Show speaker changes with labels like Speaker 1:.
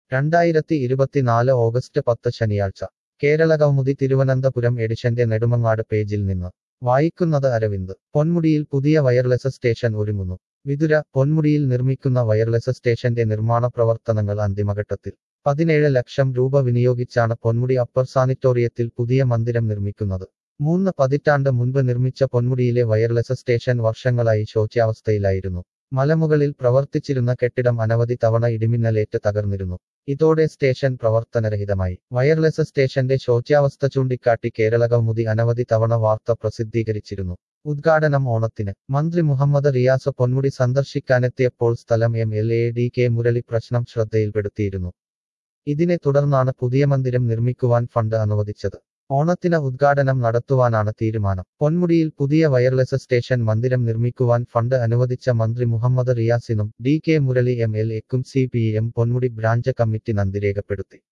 Speaker 1: രണ്ടായിരത്തി ഇരുപത്തിനാല് ഓഗസ്റ്റ് പത്ത് ശനിയാഴ്ച കേരള കൗമുദി തിരുവനന്തപുരം എഡിഷന്റെ നെടുമങ്ങാട് പേജിൽ നിന്ന് വായിക്കുന്നത് അരവിന്ദ് പൊന്മുടിയിൽ പുതിയ വയർലെസ് സ്റ്റേഷൻ ഒരുങ്ങുന്നു വിതുര പൊന്മുടിയിൽ നിർമ്മിക്കുന്ന വയർലെസ് സ്റ്റേഷന്റെ നിർമ്മാണ പ്രവർത്തനങ്ങൾ അന്തിമഘട്ടത്തിൽ പതിനേഴ് ലക്ഷം രൂപ വിനിയോഗിച്ചാണ് പൊന്മുടി അപ്പർ സാനിറ്റോറിയത്തിൽ പുതിയ മന്ദിരം നിർമ്മിക്കുന്നത് മൂന്ന് പതിറ്റാണ്ട് മുൻപ് നിർമ്മിച്ച പൊന്മുടിയിലെ വയർലെസ് സ്റ്റേഷൻ വർഷങ്ങളായി ശോച്യാവസ്ഥയിലായിരുന്നു മലമുകളിൽ പ്രവർത്തിച്ചിരുന്ന കെട്ടിടം അനവധി തവണ ഇടിമിന്നലേറ്റ് തകർന്നിരുന്നു ഇതോടെ സ്റ്റേഷൻ പ്രവർത്തനരഹിതമായി വയർലെസ് സ്റ്റേഷന്റെ ശോച്യാവസ്ഥ ചൂണ്ടിക്കാട്ടി കേരള കൗമുദി അനവധി തവണ വാർത്ത പ്രസിദ്ധീകരിച്ചിരുന്നു ഉദ്ഘാടനം ഓണത്തിന് മന്ത്രി മുഹമ്മദ് റിയാസ് പൊന്മുടി സന്ദർശിക്കാനെത്തിയപ്പോൾ സ്ഥലം M L A D K Murali പ്രശ്നം ശ്രദ്ധയിൽപ്പെടുത്തിയിരുന്നു ഇതിനെ തുടർന്നാണ് പുതിയ മന്ദിരം നിർമ്മിക്കുവാൻ ഫണ്ട് അനുവദിച്ചത് ഓണത്തിന് ഉദ്ഘാടനം നടത്തുവാനാണ് തീരുമാനം പൊന്മുടിയിൽ പുതിയ വയർലെസ് സ്റ്റേഷൻ മന്ദിരം നിർമ്മിക്കുവാൻ ഫണ്ട് അനുവദിച്ച മന്ത്രി മുഹമ്മദ് റിയാസിനും D K Murali M L എക്കും C P M Ponmudi branch committee നന്ദി രേഖപ്പെടുത്തി